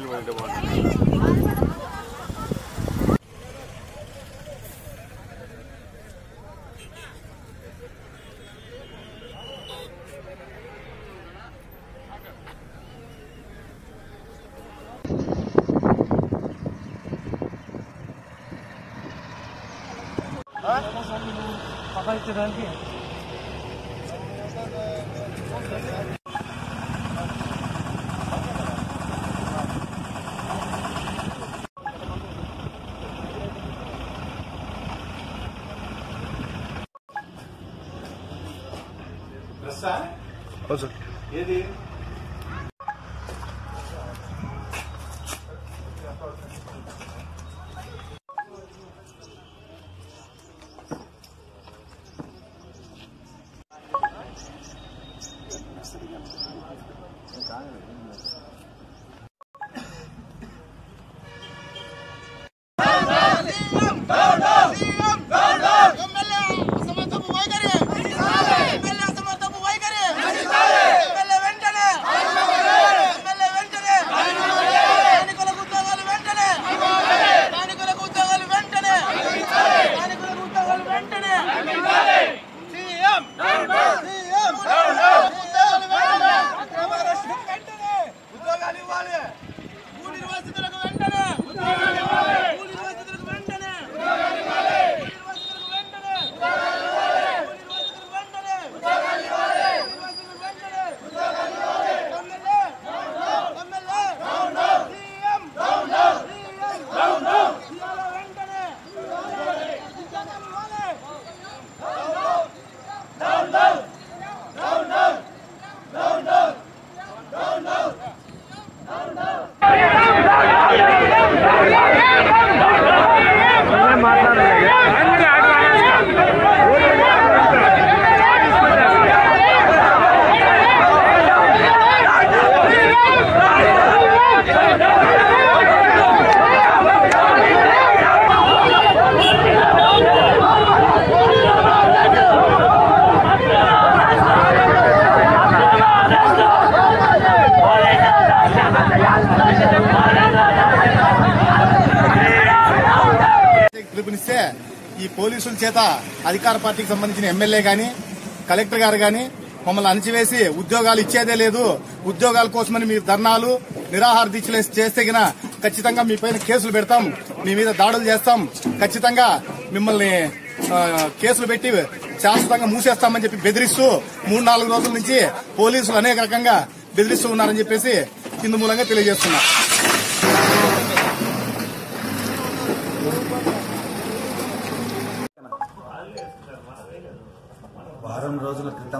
నీళ్ళు పడితే బాగుంటుంది అవును సార్ ఏది ఎమ్మెల్యే అసమర్థపు వైఖరి ఎమ్మెల్యే అసమర్థపు వైఖరి ఎమ్మెల్యే వెంటనే ఎమ్మెల్యే వెంటనే స్థానికులకు ఉద్యోగాలు వెంటనే స్థానికులకు ఉద్యోగాలు వెంటనే స్థానికులకు ఉద్యోగాలు వెంటనే సీఎం సీఎం ఉద్యోగాలు వెంటనే అక్రమ అరెస్టులు వెంటనే ఉద్యోగాలు ఇవ్వాలి భూ నిర్వాసితులకు వెంటనే ఉద్యోగాలు ఇవ్వాలి భూ నిర్వాసితులకు వెంటనే ఉద్యోగాలు ఇవ్వాలి భూ నిర్వాసితులకు వెంటనే ఉద్యోగాలు ఇవ్వాలి భూ నిర్వాసితులకు వెంటనే ఉద్యోగాలు ఇవ్వాలి నిర్వాసితులకు వెంటనే ఉద్యోగాలు ఇవ్వాలి ఎమ్మెల్యే ఎమ్మెల్యే సీఎం సీఎం ఇవ్వాలి వెంటనే ఉద్యోగాలు ఇవ్వాలి పిలుపునిస్తే ఈ పోలీసుల చేత అధికార పార్టీకి సంబంధించిన ఎమ్మెల్యే గాని కలెక్టర్ గారు గాని మమ్మల్ని అణచివేసి ఉద్యోగాలు ఇచ్చేదే లేదు ఉద్యోగాల కోసమని మీరు ధర్నాలు నిరాహార దీక్షలు చేస్తే గిన ఖచ్చితంగా మీ పైన కేసులు పెడతాం మీ మీద దాడులు చేస్తాం ఖచ్చితంగా మిమ్మల్ని ఆ, కేసులు పెట్టి శాశ్వతంగా మూసేస్తామని చెప్పి బెదిరిస్తూ మూడు నాలుగు రోజుల నుంచి పోలీసులు అనేక రకంగా బెదిరిస్తూ ఉన్నారని చెప్పేసి ఇందు మూలంగా తెలియజేస్తున్నా వారం రోజుల క్రితం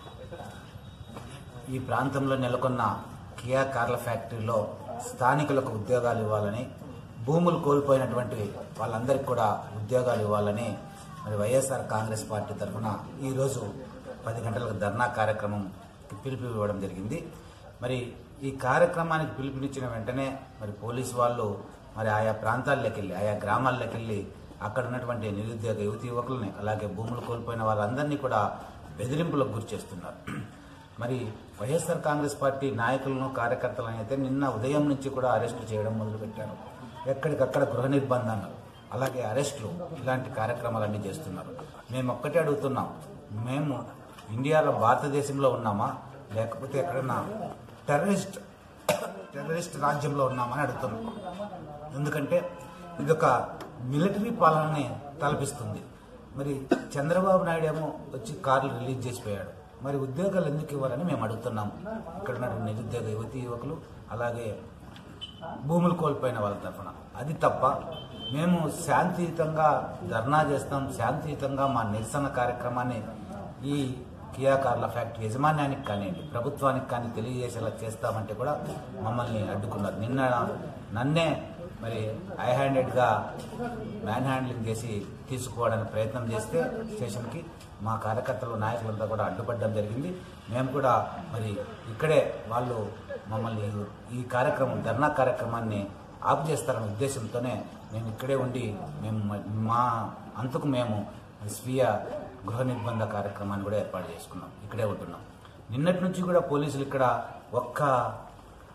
ఈ ప్రాంతంలో నెలకొన్న కియా కార్ల ఫ్యాక్టరీలో స్థానికులకు ఉద్యోగాలు ఇవ్వాలని భూములు కోల్పోయినటువంటి వాళ్ళందరికీ కూడా ఉద్యోగాలు ఇవ్వాలని మరి వైఎస్ఆర్ కాంగ్రెస్ పార్టీ తరఫున ఈరోజు పది గంటలకు ధర్నా కార్యక్రమం పిలుపు ఇవ్వడం జరిగింది మరి ఈ కార్యక్రమానికి పిలుపునిచ్చిన వెంటనే మరి పోలీసు వాళ్ళు మరి ఆయా ప్రాంతాల్లోకి వెళ్ళి ఆయా గ్రామాల్లోకి వెళ్ళి అక్కడ ఉన్నటువంటి నిరుద్యోగ యువతి యువకులని అలాగే భూములు కోల్పోయిన వాళ్ళందరినీ కూడా బెదిరింపులకు గురి చేస్తున్నారు మరి వైఎస్ఆర్ కాంగ్రెస్ పార్టీ నాయకులను కార్యకర్తలను అయితే నిన్న ఉదయం నుంచి కూడా అరెస్టు చేయడం మొదలుపెట్టారు ఎక్కడికక్కడ గృహ నిర్బంధాలు అలాగే అరెస్టులు ఇలాంటి కార్యక్రమాలన్నీ చేస్తున్నారు మేము ఒక్కటే అడుగుతున్నాం మేము ఇండియాలో భారతదేశంలో ఉన్నామా లేకపోతే ఎక్కడన్నా టెర్రరిస్ట్ టెర్రరిస్ట్ రాజ్యంలో ఉన్నామని అడుగుతున్నాం ఎందుకంటే ఇదొక మిలిటరీ పాలనని తలపిస్తుంది మరి చంద్రబాబు నాయుడు ఏమో వచ్చి కార్లు రిలీజ్ చేసిపోయాడు మరి ఉద్యోగాలు ఎందుకు ఇవ్వాలని మేము అడుగుతున్నాం ఇక్కడ ఉన్నటువంటి నిరుద్యోగ యువతి యువకులు అలాగే భూములు కోల్పోయిన వాళ్ళ తరఫున అది తప్ప మేము శాంతియుతంగా ధర్నా చేస్తాం శాంతియుతంగా మా నిరసన కార్యక్రమాన్ని ఈ కియా కార్ల ఫ్యాక్టరీ యజమాన్యానికి కానివ్వండి ప్రభుత్వానికి కానీ తెలియజేసేలా చేస్తామంటే కూడా మమ్మల్ని అడ్డుకున్నారు నిన్న నన్నే మరి ఐ హ్యాండెడ్గా మ్యాన్ హ్యాండ్లింగ్ చేసి తీసుకోవడానికి ప్రయత్నం చేస్తే స్టేషన్కి మా కార్యకర్తలు నాయకులంతా కూడా అడ్డుపడడం జరిగింది మేము కూడా మరి ఇక్కడే వాళ్ళు మమ్మల్ని ఈ కార్యక్రమం ధర్నా కార్యక్రమాన్ని ఆపు చేస్తారనే ఉద్దేశంతోనే మేము ఇక్కడే ఉండి మేము మా అంతకు మేము స్వీయ గృహ నిర్బంధ కార్యక్రమాన్ని కూడా ఏర్పాటు చేసుకున్నాం ఇక్కడే ఉంటున్నాం నిన్నటి నుంచి కూడా పోలీసులు ఇక్కడ ఒక్క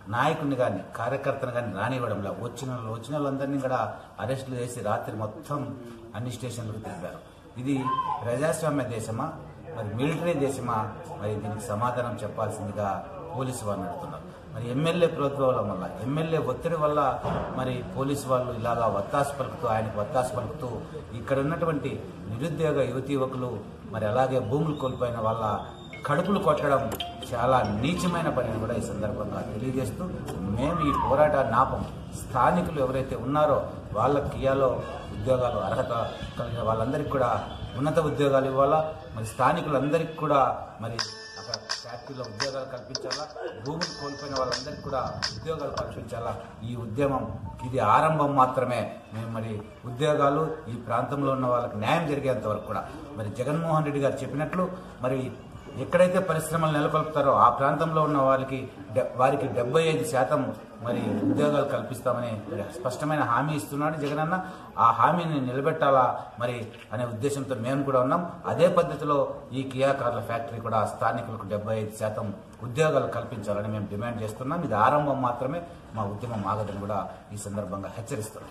నాయకుడిని కానీ కార్యకర్తను కానీ రానివ్వడంలో వచ్చిన వాళ్ళు- వచ్చిన వాళ్ళందరినీ కూడా అరెస్టులు చేసి రాత్రి మొత్తం అన్ని స్టేషన్లకు తిరిగారు ఇది ప్రజాస్వామ్య దేశమా మరి మిలిటరీ దేశమా మరి దీనికి సమాధానం చెప్పాల్సిందిగా పోలీసు వారిని అడుగుతున్నారు మరి ఎమ్మెల్యే ప్రోద్బలం వల్ల ఎమ్మెల్యే ఒత్తిడి వల్ల మరి పోలీసు వాళ్ళు ఇలాగా వత్తాసు పలుకుతూ ఆయనకు వత్తాసు పలుకుతూ ఇక్కడ ఉన్నటువంటి నిరుద్యోగ యువతి యువకులు మరి అలాగే భూములు కోల్పోయిన వాళ్ళ కడుపులు కొట్టడం చాలా నీచమైన పనిని కూడా ఈ సందర్భంగా తెలియజేస్తూ మేము ఈ పోరాటాన్ని ఆపం స్థానికులు ఎవరైతే ఉన్నారో వాళ్ళ కియాలో ఉద్యోగాలు అర్హత కలిగిన వాళ్ళందరికీ కూడా ఉన్నత ఉద్యోగాలు ఇవ్వాలా మరి స్థానికులందరికీ కూడా మరి అక్కడ ఫ్యాక్టరీలో ఉద్యోగాలు కల్పించాలా భూములు కోల్పోయిన వాళ్ళందరికీ కూడా ఉద్యోగాలు కల్పించాలా ఈ ఉద్యమం ఇది ఆరంభం మాత్రమే మేము మరి ఉద్యోగాలు ఈ ప్రాంతంలో ఉన్న వాళ్ళకి న్యాయం జరిగేంత వరకు కూడా మరి జగన్మోహన్ రెడ్డి గారు చెప్పినట్లు మరి ఎక్కడైతే పరిశ్రమలు నెలకొల్పుతారో ఆ ప్రాంతంలో ఉన్న వారికి డె- వారికి డెబ్బై ఐదు శాతం మరి ఉద్యోగాలు కల్పిస్తామని మరి స్పష్టమైన హామీ ఇస్తున్నాడు జగనన్న ఆ హామీని నిలబెట్టాలా మరి అనే ఉద్దేశంతో మేము కూడా ఉన్నాం అదే పద్ధతిలో ఈ కియా కార్ల ఫ్యాక్టరీ కూడా స్థానికులకు డెబ్బై ఐదు శాతం ఉద్యోగాలు కల్పించాలని మేము డిమాండ్ చేస్తున్నాం ఇది ఆరంభం మాత్రమే మా ఉద్యమం ఆగదని కూడా ఈ సందర్భంగా హెచ్చరిస్తున్నాం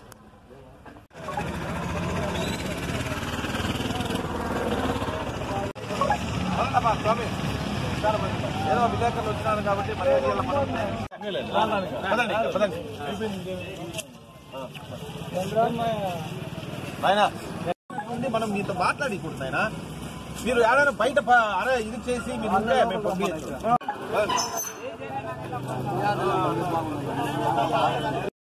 అవునమ్మా, స్వామి ఏదో విలేకరులు వచ్చినారు కాబట్టి మర్యాద పదండి పదండి ఆయన ఉండి మనం మీతో మాట్లాడకూడదు ఆయన మీరు ఏదైనా బయట ప- అరే ఇది చేసి మీరు ఉంటే మేము పంపించచ్చు